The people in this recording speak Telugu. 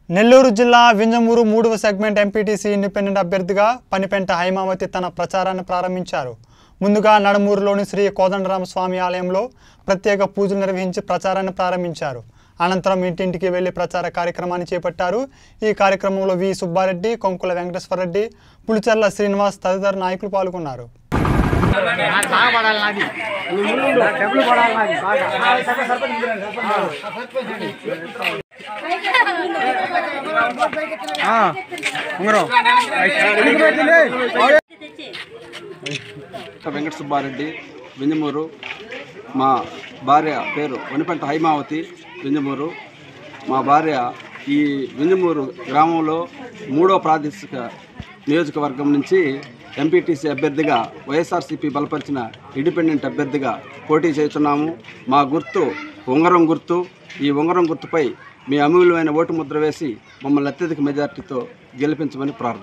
నెల్లూరు జిల్లా వింజమూరు మూడవ సెగ్మెంట్ ఎంపీటీసీ ఇండిపెండెంట్ అభ్యర్థిగా పనిపెంట హైమావతి తన ప్రచారాన్ని ప్రారంభించారు ముందుగా నడమూరులోని శ్రీ కోదండరామ స్వామి ఆలయంలో ప్రత్యేక పూజలు నిర్వహించి ప్రచారాన్ని ప్రారంభించారు అనంతరం ఇంటింటికి వెళ్లి ప్రచార కార్యక్రమాన్ని చేపట్టారు ఈ కార్యక్రమంలో వి సుబ్బారెడ్డి కొంకుల వెంకటేశ్వరరెడ్డి పులిచెర్ల శ్రీనివాస్ తదితర నాయకులు పాల్గొన్నారు వెంకట సుబ్బారెడ్డి వింజమూరు మా భార్య పేరు వనిపెంట హైమావతి వింజమూరు మా భార్య ఈ వింజమూరు గ్రామంలో మూడో ప్రాదేశిక నియోజకవర్గం నుంచి ఎంపీటీసీ అభ్యర్థిగా వైఎస్ఆర్సీపీ బలపరిచిన ఇండిపెండెంట్ అభ్యర్థిగా పోటీ చేస్తున్నాము మా గుర్తు ఉంగరం గుర్తు ఈ ఉంగరం గుర్తుపై మీ అమూల్యమైన ఓటు ముద్ర వేసి మమ్మల్ని అత్యధిక మెజార్టీతో గెలిపించమని ప్రార్థన